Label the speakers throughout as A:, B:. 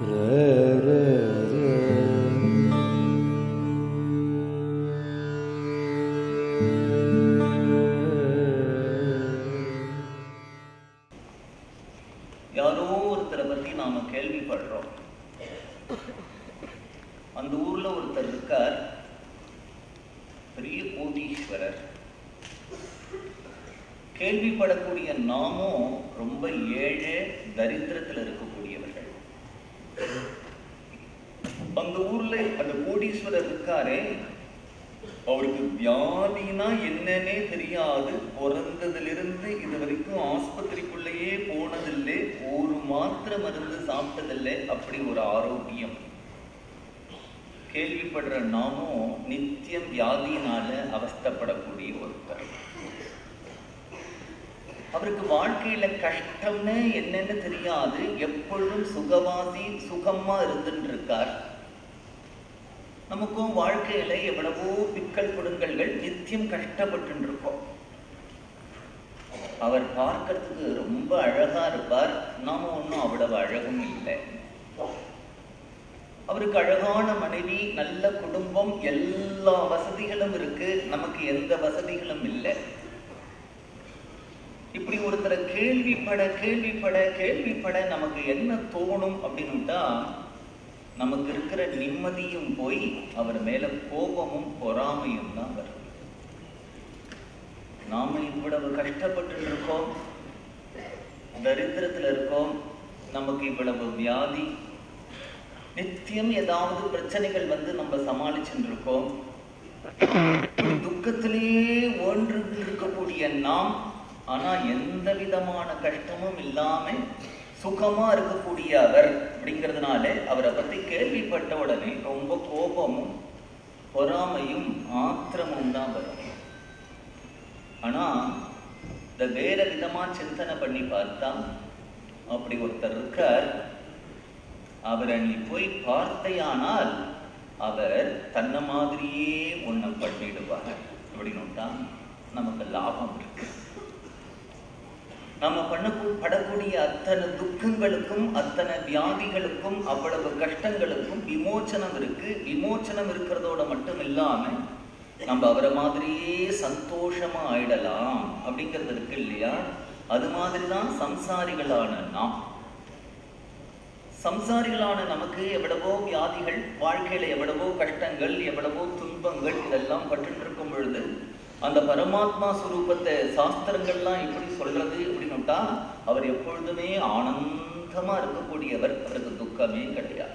A: யாரோ ஒருத்தரை பத்தி நாம கேள்விப்படுறோம் அந்த ஊர்ல ஒருத்தர் இருக்கார் பெரிய கோடீஸ்வரர் கேள்விப்படக்கூடிய நாமும் ரொம்ப ஏழை தரித்திரத்துல இருக்கக்கூடியவர்கள் அந்த ஊர்ல அந்த கோடீஸ்வரர் இருக்காரே அவருக்கு வியாதினா என்னன்னே தெரியாது பிறந்ததிலிருந்து இது வரைக்கும் ஆஸ்பத்திரிக்குள்ளேயே போனதில்லை ஒரு மாத்திரை மருந்து சாப்பிட்டதில்லை அப்படி ஒரு ஆரோக்கியம் கேள்விப்படுற நாமும் நித்தியம் வியாதியினால அவஸ்தப்படக்கூடிய ஒருத்தர் அவருக்கு வாழ்க்கையில கஷ்டம்னு என்னன்னு தெரியாது எப்பொழுதும் சுகவாசி சுகமா இருந்துட்டு இருக்கார் நமக்கும் வாழ்க்கையில எவ்வளவோ பிக்கல் கொடுங்கல்கள் நித்தியம் கஷ்டப்பட்டு இருக்கோம் அவர் பார்க்கறதுக்கு ரொம்ப அழகா இருப்பார் நாம ஒன்றும் அவ்வளவு அழகும் இல்லை அவருக்கு அழகான மனைவி நல்ல குடும்பம் எல்லா வசதிகளும் இருக்கு நமக்கு எந்த வசதிகளும் இல்லை இப்படி ஒருத்தரை கேள்விப்பட கேள்விப்பட கேள்விப்பட நமக்கு என்ன தோணும் அப்படின்னுட்டா நமக்கு இருக்கிற நிம்மதியும் போய் அவர் மேல கோபமும் பொறாமையும் தான் வரும் நாம இவ்வளவு கஷ்டப்பட்டு இருக்கோம் தரித்திரத்துல இருக்கோம் நமக்கு இவ்வளவு வியாதி நித்தியம் ஏதாவது பிரச்சனைகள் வந்து நம்ம சமாளிச்சுட்டு இருக்கோம் துக்கத்திலேயே ஒன்று இருக்கக்கூடிய நாம் ஆனா எந்த விதமான கஷ்டமும் இல்லாம சுகமா இருக்கக்கூடிய அவர் அப்படிங்கிறதுனால அவரை பத்தி கேள்விப்பட்ட உடனே ரொம்ப கோபமும் பொறாமையும் ஆத்திரமும் தான் வரும் ஆனா இந்த வேற விதமா சிந்தனை பண்ணி பார்த்தா அப்படி ஒருத்தர் இருக்கார் அவரை நீ போய் பார்த்தையானால் அவர் தன்னை மாதிரியே ஒன்றை பண்ணிடுவார் அப்படின்னுட்டா நமக்கு லாபம் இருக்கு நம்ம பண்ண படக்கூடிய அத்தனை துக்கங்களுக்கும் அத்தனை வியாதிகளுக்கும் அவ்வளவு கஷ்டங்களுக்கும் விமோச்சனம் இருக்கு விமோச்சனம் இருக்கிறதோட மட்டும் இல்லாம நம்ம அவரை மாதிரியே சந்தோஷமா ஆயிடலாம் அப்படிங்கிறது இருக்கு இல்லையா அது மாதிரிதான் சம்சாரிகளான நாம் சம்சாரிகளான நமக்கு எவ்வளவோ வியாதிகள் வாழ்க்கையில எவ்வளவோ கஷ்டங்கள் எவ்வளவோ துன்பங்கள் இதெல்லாம் பட்டு இருக்கும் பொழுது அந்த பரமாத்மா சுரூபத்தை சாஸ்திரங்கள்லாம் எப்படி சொல்றது அப்படின்னுட்டா அவர் எப்பொழுதுமே ஆனந்தமா இருக்கக்கூடியவர் அவருக்கு துக்கமே கிடையாது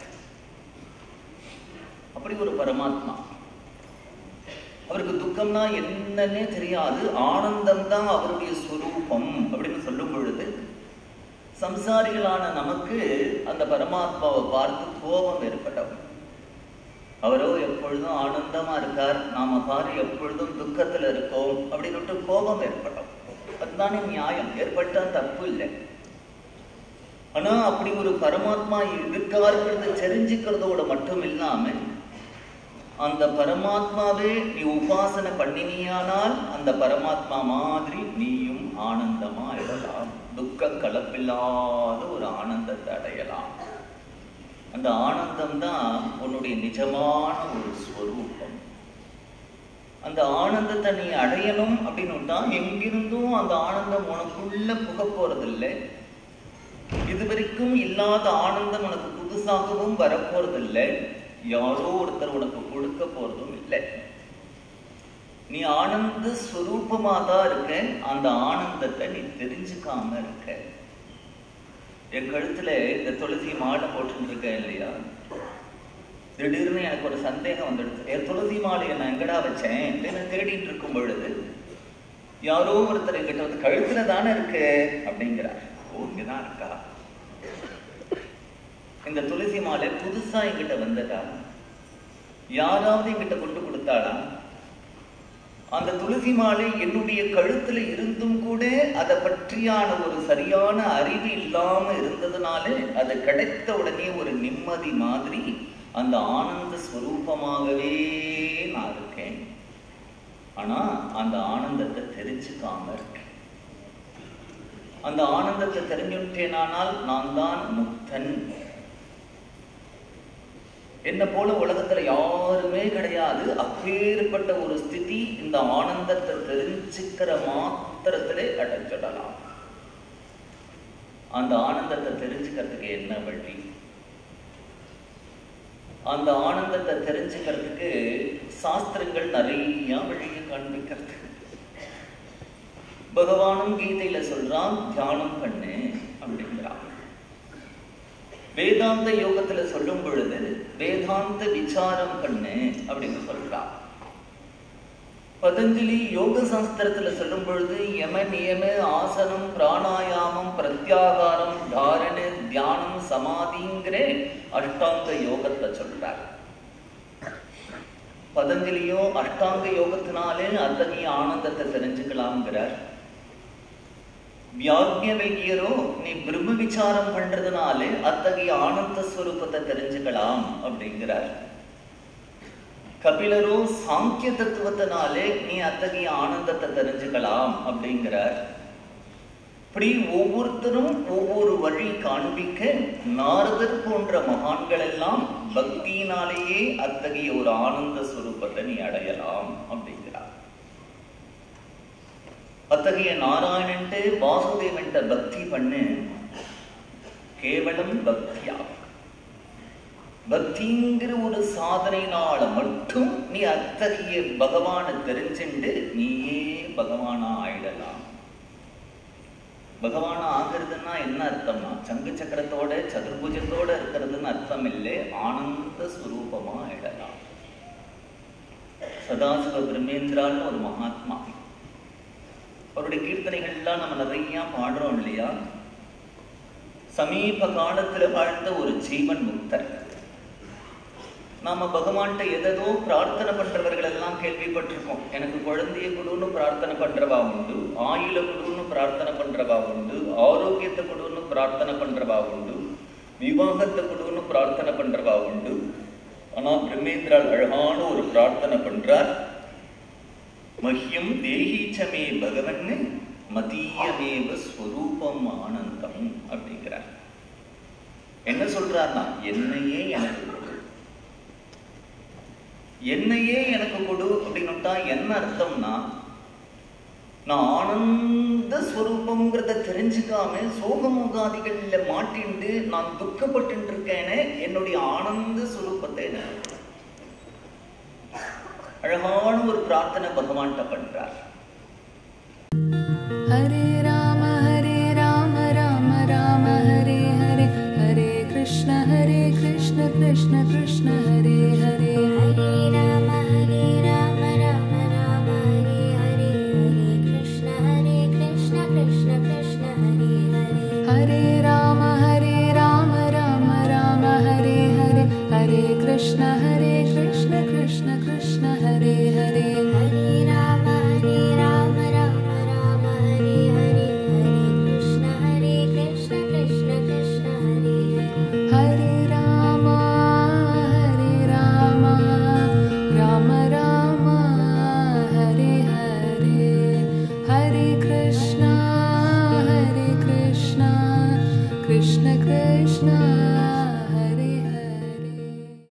A: அப்படி ஒரு பரமாத்மா அவருக்கு துக்கம்னா என்னன்னே தெரியாது ஆனந்தம் தான் அவருடைய சுரூபம் அப்படின்னு சொல்லும் பொழுது சம்சாரிகளான நமக்கு அந்த பரமாத்மாவை பார்த்து கோபம் ஏற்பட்டவர் அவரோ எப்பொழுதும் ஆனந்தமா இருக்கார் நாம பாரு எப்பொழுதும் துக்கத்துல இருக்கோம் அப்படின்னு கோபம் ஏற்பட்டோம் அதுதானே நியாயம் ஏற்பட்டா தப்பு இல்லை ஆனா அப்படி ஒரு பரமாத்மா இருக்காருங்கிறத தெரிஞ்சுக்கிறதோட மட்டும் இல்லாம அந்த பரமாத்மாவே நீ உபாசனை பண்ணினியானால் அந்த பரமாத்மா மாதிரி நீயும் ஆனந்தமா இடலாம் துக்க கலப்பில்லாத ஒரு ஆனந்தத்தை அடையலாம் அந்த ஆனந்தம் தான் உன்னுடைய நிஜமான ஒரு ஸ்வரூபம் அந்த ஆனந்தத்தை நீ அடையணும் அப்படின்னுட்டா எங்கிருந்தும் அந்த ஆனந்தம் உனக்குள்ள புக போறதில்லை இதுவரைக்கும் இல்லாத ஆனந்தம் உனக்கு புதுசாகவும் வரப்போறதில்லை யாரோ ஒருத்தர் உனக்கு கொடுக்க போறதும் இல்லை நீ ஆனந்த ஸ்வரூபமா தான் இருக்க அந்த ஆனந்தத்தை நீ தெரிஞ்சுக்காம இருக்க என் கழுத்துல இந்த துளசி மாலை போட்டுட்டு இருக்கேன் இல்லையா திடீர்னு எனக்கு ஒரு சந்தேகம் வந்துடுச்சு என் துளசி மாலையை நான் எங்கடா வச்சேன் அப்படின்னு தேடிட்டு இருக்கும் பொழுது யாரோ ஒருத்தர் என்கிட்ட வந்து கழுத்துல தானே இருக்கு அப்படிங்கிறார் ஓ இங்கதான் இருக்கா இந்த துளசி மாலை புதுசா என்கிட்ட வந்ததா யாராவது என்கிட்ட கொண்டு கொடுத்தாளா அந்த துளசி மாலை என்னுடைய கழுத்துல இருந்தும் கூட அதை பற்றியான ஒரு சரியான அறிவு இல்லாம இருந்ததுனால அது கிடைத்த உடனே ஒரு நிம்மதி மாதிரி அந்த ஆனந்த ஸ்வரூபமாகவே நான் இருக்கேன் ஆனா அந்த ஆனந்தத்தை தெரிஞ்சுக்காம இருக்கேன் அந்த ஆனந்தத்தை தெரிஞ்சுட்டேனானால் நான் தான் முக்தன் என்ன போல உலகத்துல யாருமே கிடையாது அப்பேற்பட்ட ஒரு ஸ்திதி இந்த ஆனந்தத்தை தெரிஞ்சுக்கிற மாத்திரத்திலே அடைஞ்சிடலாம் அந்த ஆனந்தத்தை தெரிஞ்சுக்கிறதுக்கு என்ன வழி அந்த ஆனந்தத்தை தெரிஞ்சுக்கிறதுக்கு சாஸ்திரங்கள் நிறைய வழியை காண்பிக்கிறது பகவானும் கீதையில சொல்றான் தியானம் பண்ணு அப்படிங்கிறான் வேதாந்த யோகத்துல சொல்லும் பொழுது வேதாந்த விசாரம் பண்ணு அப்படின்னு சொல்றான் பதஞ்சலி யோக சாஸ்திரத்துல சொல்லும் பொழுது யம நியம ஆசனம் பிராணாயாமம் பிரத்யாகாரம் தாரண தியானம் சமாதிங்கிற அஷ்டாங்க யோகத்தை சொல்றார் பதஞ்சலியோ அஷ்டாங்க யோகத்தினாலே அத்தகைய ஆனந்தத்தை தெரிஞ்சுக்கலாம்ங்கிறார் வியாக்யவல்யரோ நீ பிரம்ம விசாரம் பண்றதுனாலே அத்தகைய ஆனந்த ஸ்வரூபத்தை தெரிஞ்சுக்கலாம் அப்படிங்கிறார் கபிலரோ சாங்கிய தத்துவத்தினாலே நீ அத்தகைய ஆனந்தத்தை தெரிஞ்சுக்கலாம் அப்படிங்கிறார் இப்படி ஒவ்வொருத்தரும் ஒவ்வொரு வழி காண்பிக்க நாரதர் போன்ற மகான்கள் எல்லாம் பக்தியினாலேயே அத்தகைய ஒரு ஆனந்த ஸ்வரூபத்தை நீ அடையலாம் அப்படிங்கிறார் அத்தகைய நாராயணன்ட்டு வாசுதேவன்ட்ட பக்தி பண்ணு கேவலம் பக்தியா பக்திங்கிற ஒரு சாதனைனால மட்டும் நீ அத்தகைய பகவானை தெரிஞ்சுண்டு நீயே பகவானா ஆயிடலாம் பகவானா ஆகிறதுன்னா என்ன அர்த்தம்னா சங்கு சக்கரத்தோட சதுர்புஜத்தோட இருக்கிறதுன்னு அர்த்தம் இல்லை ஆனந்த ஸ்வரூபமா ஆயிடலாம் சதாசிவ பிரம்மேந்திரான்னு ஒரு மகாத்மா அவருடைய கீர்த்தனைகள்லாம் நம்ம நிறைய பாடுறோம் இல்லையா சமீப காலத்துல வாழ்ந்த ஒரு ஜீவன் முக்தர் நாம பகவான்கிட்ட எதோ பிரார்த்தனை பண்றவர்கள் எல்லாம் கேள்விப்பட்டிருக்கோம் எனக்கு குழந்தைய கொடுன்னு பிரார்த்தனை பண்றவா உண்டு ஆயுள கொடுன்னு பிரார்த்தனை பண்றவா உண்டு ஆரோக்கியத்தை கொடுன்னு பிரார்த்தனை பண்றவா உண்டு விவாகத்தை கொடுன்னு பிரார்த்தனை பண்றவா உண்டு ஆனா பிரம்மேந்திரால் அழகான ஒரு பிரார்த்தனை பண்றார் மஹ்யம் தேஹீச்சமே பகவன் மதீயமேவ ஸ்வரூபம் ஆனந்தம் அப்படிங்கிறார் என்ன சொல்றார்னா என்னையே எனக்கு கொடு என்னையே எனக்கு கொடு அப்படின்னுட்டா என்ன அர்த்தம்னா நான் ஆனந்த ஸ்வரூபங்கிறத தெரிஞ்சுக்காம சோகமுகாதிகள்ல மாட்டிண்டு நான் துக்கப்பட்டு இருக்கேனே என்னுடைய ஆனந்த ஸ்வரூபத்தை எனக்கு கொடு. அழகான ஒரு பிரார்த்தனை பகவான்கிட்ட பண்றார்
B: हरे राम हरे राम राम राम हरे हरे हरे कृष्ण हरे कृष्ण कृष्ण कृष्ण हरे हरे
C: हरे राम हरे राम राम राम हरे हरे हरे कृष्ण हरे कृष्ण कृष्ण कृष्ण हरे हरे
B: हरे राम हरे राम राम राम हरे हरे हरे कृष्ण